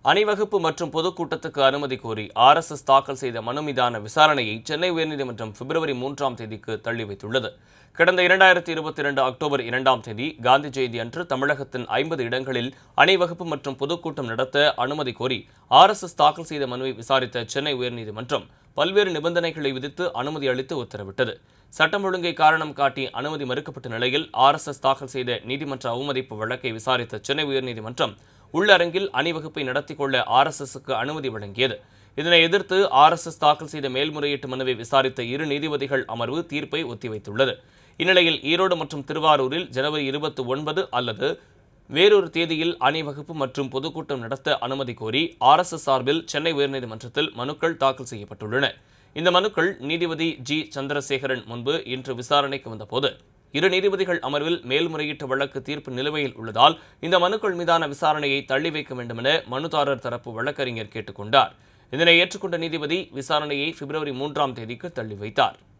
அணிவகுப்பு மற்றும் பொதுக்கூட்டத்துக்கு அனுமதி கோரி ஆர்எஸ்எஸ் தாக்கல் செய்த மனு மீதான விசாரணையை சென்னை உயர்நீதிமன்றம் பிப்ரவரி மூன்றாம் தேதிக்கு தள்ளி வைத்துள்ளது கடந்த இரண்டாயிரத்தி இருபத்தி இரண்டு அக்டோபர் இரண்டாம் தேதி காந்தி ஜெயந்தி அன்று தமிழகத்தின் ஐம்பது இடங்களில் அணிவகுப்பு மற்றும் பொதுக்கூட்டம் நடத்த அனுமதி கோரி ஆர்எஸ்எஸ் தாக்கல் செய்த மனுவை விசாரித்த சென்னை உயர்நீதிமன்றம் பல்வேறு நிபந்தனைகளை விதித்து அனுமதி அளித்து உத்தரவிட்டது சட்டம் ஒழுங்கை காரணம் காட்டி அனுமதி மறுக்கப்பட்ட நிலையில் ஆர்எஸ்எஸ் தாக்கல் செய்த நீதிமன்ற அவமதிப்பு வழக்கை விசாரித்த சென்னை உயர்நீதிமன்றம் உள்ளரங்கில் அணிவகுப்பை நடத்திக் கொள்ள ஆர்எஸ்எஸ்க்கு அனுமதி வழங்கியது இதனை எதிர்த்து ஆர்எஸ்எஸ் தாக்கல் செய்த மேல்முறையீட்டு மனுவை விசாரித்த இரு நீதிபதிகள் அமர்வு தீர்ப்பை ஒத்திவைத்துள்ளது இந்நிலையில் ஈரோடு மற்றும் திருவாரூரில் ஜனவரி இருபத்தி ஒன்பது அல்லது வேறொரு தேதியில் அணிவகுப்பு மற்றும் பொதுக்கூட்டம் நடத்த அனுமதி கோரி ஆர்எஸ்எஸ் சார்பில் சென்னை உயர்நீதிமன்றத்தில் மனுக்கள் தாக்கல் செய்யப்பட்டுள்ளன இந்த மனுக்கள் நீதிபதி ஜி சந்திரசேகரன் முன்பு இன்று விசாரணைக்கு வந்தபோது இரு நீதிபதிகள் அமர்வில் மேல்முறையீட்டு வழக்கு தீர்ப்பு நிலுவையில் உள்ளதால் இந்த மனுக்கள் மீதான விசாரணையை தள்ளி வைக்க வேண்டுமென மனுதாரர் தரப்பு வழக்கறிஞர் கேட்டுக்கொண்டார் இதனை ஏற்றுக்கொண்ட நீதிபதி விசாரணையை பிப்ரவரி மூன்றாம் தேதிக்கு தள்ளி வைத்தார்